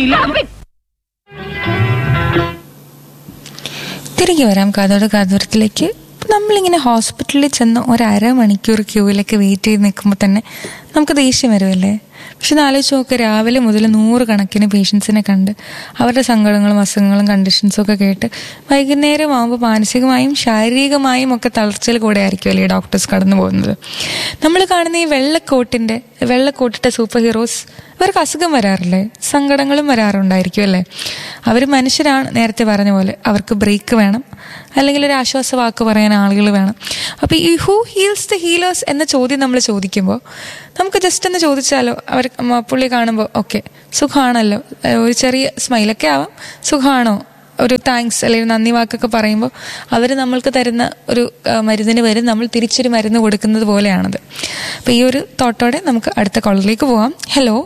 തിരികെ വരാം കാതോട് കാതോരത്തിലേക്ക് നമ്മളിങ്ങനെ ഹോസ്പിറ്റലിൽ ചെന്ന് ഒരു അരമണിക്കൂർ ക്യൂവിലൊക്കെ വെയിറ്റ് ചെയ്ത് നിൽക്കുമ്പോൾ തന്നെ നമുക്ക് ദേഷ്യം വരുമല്ലേ പക്ഷെ ഒന്ന് ആലോചിച്ച് നോക്ക് രാവിലെ മുതൽ നൂറ് കണക്കിന് പേഷ്യൻസിനെ കണ്ട് അവരുടെ സങ്കടങ്ങളും അസുഖങ്ങളും കണ്ടീഷൻസും ഒക്കെ കേട്ട് വൈകുന്നേരം ആകുമ്പോൾ മാനസികമായും ശാരീരികമായും ഒക്കെ തളർച്ചയിൽ കൂടെ ആയിരിക്കുമല്ലേ ഈ ഡോക്ടേഴ്സ് കടന്നു പോകുന്നത് നമ്മൾ കാണുന്ന ഈ വെള്ളക്കോട്ടിൻ്റെ വെള്ളക്കോട്ടിട്ട സൂപ്പർ ഹീറോസ് ഇവർക്ക് അസുഖം വരാറില്ലേ സങ്കടങ്ങളും വരാറുണ്ടായിരിക്കും അല്ലേ അവർ മനുഷ്യരാണ് നേരത്തെ പറഞ്ഞ പോലെ അവർക്ക് ബ്രേക്ക് വേണം അല്ലെങ്കിൽ ഒരു ആശ്വാസ വാക്ക് പറയാൻ ആളുകൾ വേണം അപ്പോൾ ഈ ഹൂ ഹീൽസ് ദ ഹീലേഴ്സ് എന്ന ചോദ്യം നമ്മൾ ചോദിക്കുമ്പോൾ നമുക്ക് ജസ്റ്റ് ഒന്ന് ചോദിച്ചാലോ അവർ മ- പുള്ളി കാണുമ്പോൾ ഓക്കെ സുഖമാണല്ലോ ഏഹ് ഒരു ചെറിയ സ്മൈലൊക്കെ ആവാം സുഖമാണോ ഒരു താങ്ക്സ് അല്ലെങ്കിൽ നന്ദി വാക്കൊക്കെ പറയുമ്പോൾ അവർ നമ്മൾക്ക് തരുന്ന ഒരു ആ, മരുന്നിന് വരും നമ്മൾ തിരിച്ചൊരു മരുന്ന് കൊടുക്കുന്നത് പോലെയാണത് അപ്പോൾ ഈ ഒരു തോട്ടോടെ നമുക്ക് അടുത്ത കോളറിലേക്ക് പോവാം ഹലോ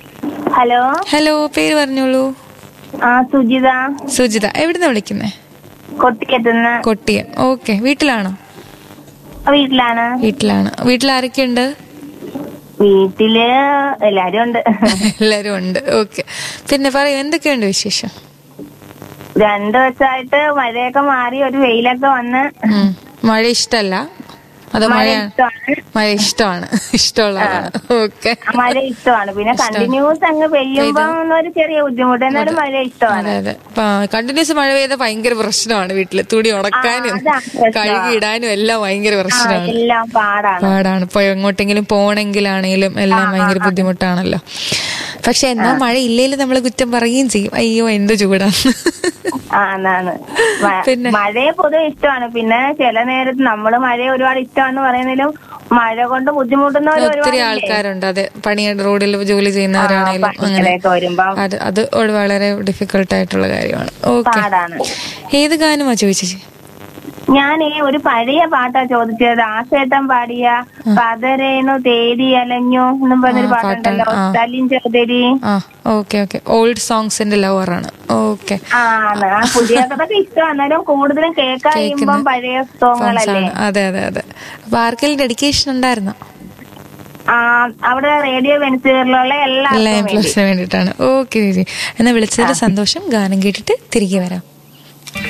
ഹലോ ഹലോ പേര് പറഞ്ഞോളൂ ആ സുജിത സുജിത എവിടുന്ന വിളിക്കുന്നേ കൊട്ടിക്കത്തുന്ന് കൊട്ടിയം ഓക്കെ വീട്ടിലാണോ വീട്ടിലാണ് വീട്ടിലാണ് വീട്ടിൽ ആരൊക്കെയുണ്ട് വീട്ടില് എല്ലാരും ഉണ്ട് എല്ലാരും ഉണ്ട് ഓക്കെ പിന്നെ പറയൂ എന്തൊക്കെയുണ്ട് വിശേഷം രണ്ടു ദിവസമായിട്ട് മഴയൊക്കെ മാറി ഒരു വെയിലൊക്കെ വന്ന് ഉം. മഴ ഇഷ്ടല്ല അതോ മഴ മഴ ഇഷ്ടമാണ് മഴ ഇഷ്ടമാണ് ഇഷ്ടമുള്ളതാണ് ഓക്കെ ആ, മഴ ഇഷ്ടമാണ് പിന്നെ കണ്ടിന്യൂസ് അങ്ങ് പെയ്യുമ്പോ ഒരു ചെറിയ ബുദ്ധിമുട്ട് എന്നാലും മഴ ഇഷ്ടമാണ് അതെ അതെ കണ്ടിന്യൂസ് മഴ പെയ്ത ഭയങ്കര പ്രശ്നമാണ് വീട്ടില് തുണി ഉണക്കാനും ആ, അതാണ് പ്രശ്നം. കഴുകിയിടാനും എല്ലാം ഭയങ്കര ആ, പ്രശ്നമാണ് എല്ലാം പാടാണ് പാടാണ് ഇപ്പൊ എങ്ങോട്ടെങ്കിലും പോണെങ്കിലാണെങ്കിലും എല്ലാം ഭയങ്കര ബുദ്ധിമുട്ടാണല്ലോ പക്ഷെ എന്നാ മഴ ഇല്ലെങ്കിൽ നമ്മൾ കുറ്റം പറയുകയും ചെയ്യും അയ്യോ എന്ത് ചൂടാന്ന് ആന്നാണ് മ- പിന്നെ? മഴയെ പൊതുവെ ഇഷ്ടമാണ് പിന്നെ ചില നേരത്ത് നമ്മള് മഴയെ ഒരുപാട് ഇഷ്ടമാണെന്ന് പറയുന്നതിലും മഴ കൊണ്ട് ബുദ്ധിമുട്ടുന്നവർ ഒത്തിരി ഒരുപാട് ആൾക്കാരുണ്ട് അതെ പണി റോഡിൽ ജോലി ചെയ്യുന്നവരാണെങ്കിലും ആ, അങ്ങനെ പണിക്കടയൊക്കെ വരുമ്പം അത് അത് ഒരു വളരെ ഡിഫിക്കൽട്ട് ആയിട്ടുള്ള കാര്യമാണ് ഓക്കെ പാടാണ് ഏത് ഗാനമാ ചോദിച്ചേ ഞാനേ ഒരു പഴയ പാട്ടാ ചോദിച്ചത് ആശേട്ടൻ പാടിയ പതരേണു തേടി അലഞ്ഞു എന്നും പറഞ്ഞൊരു ആ, പാട്ടുണ്ടല്ലോ പാട്ടാണ്. ആ. സലിം ചൗധരി ആ ഓക്കെ ഓക്കെ ഓൾഡ് സോങ്സിന്റെ ലവറാണ് ഓക്കെ ആ ആണ്. ആ പുതിയ കഥയൊക്കെ ഇഷ്ടമാണ് എന്നാലും കൂടുതലും കേൾക്കാൻ കഴിയുമ്പം പഴയ സോങ്ങുകളല്ലേ അതെ അതെ അതെ അപ്പൊ ആർക്കെങ്കിലും ഡെഡിക്കേഷൻ ഉണ്ടായിരുന്നോ ആ അവിടെ റേഡിയോ വെൻസുകളിലുള്ള എല്ലാ എല്ലാവർക്കും വേണ്ടി എംപ്ലോയ്സിന് വേണ്ടിയിട്ടാണ് ഓക്കെ ചേച്ചി എന്നാ വിളിച്ചതിൽ സന്തോഷം ഗാനം കേട്ടിട്ട് തിരികെ വരാം